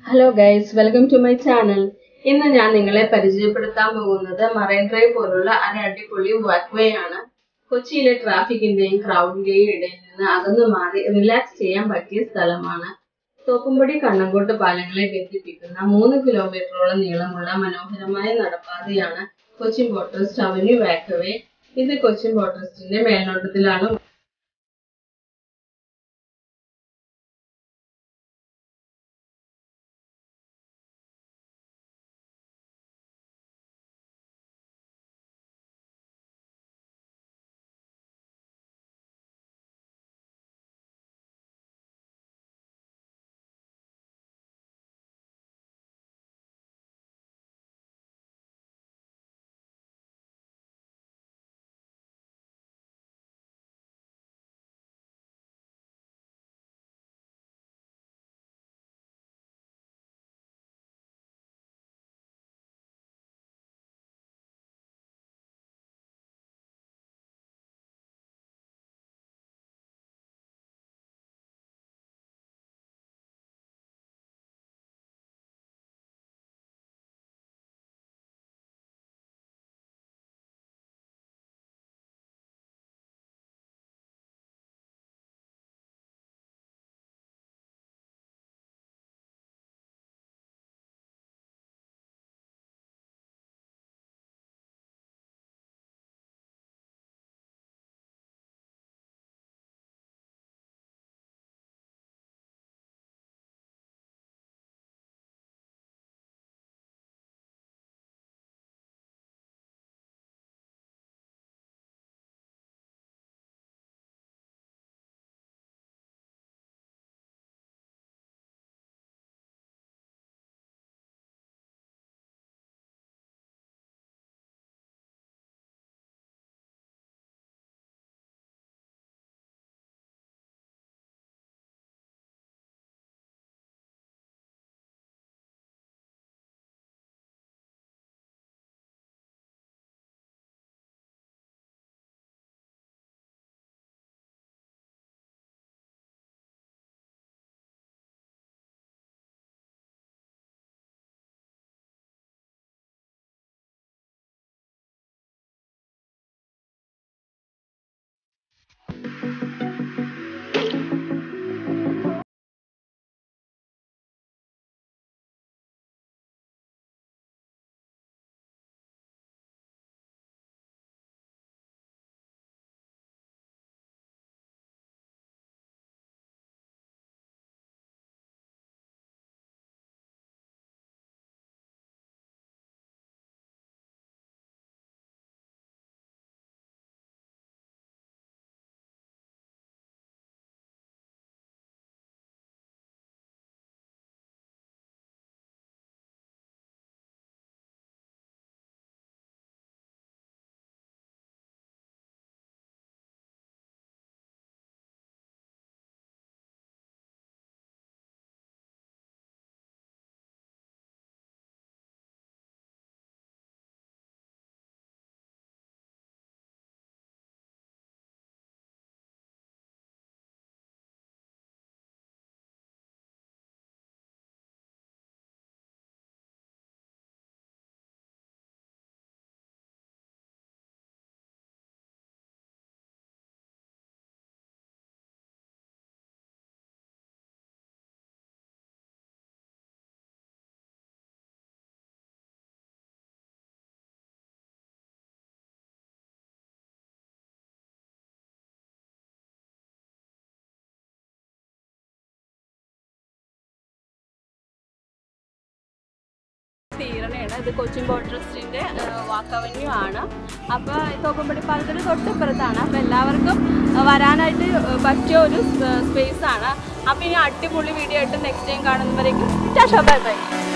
hello guys welcome to my channel ഇന്ന് ഞാൻ നിങ്ങളെ പരിചയപ്പെടുത്താൻ പോകുന്നത് മറൈൻ ഡ്രൈവ് പോലുള്ള ഒരു അടിപൊളി വാക്വേ ആണ് കൊച്ചിയിലെ ട്രാഫിക്കിന്റെയും ക്രൗഡിന്റെയും ഇടയിൽ നിന്ന് അകന്നു മാറി റിലാക്സ് ചെയ്യാൻ പറ്റിയ സ്ഥലമാണ് തോപ്പുംപടി കണ്ണങ്കോട്ട് പാലങ്ങളെ ബന്ധിപ്പിക്കുന്ന മൂന്ന് കിലോമീറ്ററോളം നീളമുള്ള മനോഹരമായ നടപ്പാതയാണ് കൊച്ചിൻ ബോട്ടറിസ്റ്റ് അവന്യൂ വാക്വേ ഇത് കൊച്ചിൻ ബോട്ടറിസ്റ്റിന്റെ മേൽനോട്ടത്തിലാണ് തീരണയാണ് ഇത് കൊച്ചിൻ ബോട്ട് ട്രസ്റ്റിന്റെ വാക്ക് അവന്യൂ ആണ് അപ്പോൾ തോപ്പുംപടി പാലത്തിന് തൊട്ടിപ്പുറത്താണ് അപ്പോൾ എല്ലാവർക്കും ആ, വരാനായിട്ട് പറ്റിയ ഒരു സ്പേസ് ആണ് അപ്പോൾ ഇനി അടിപൊളി വീഡിയോ ആയിട്ട് നെക്സ്റ്റ് ടൈം കാണുന്നവരേക്കും ബൈ ബൈ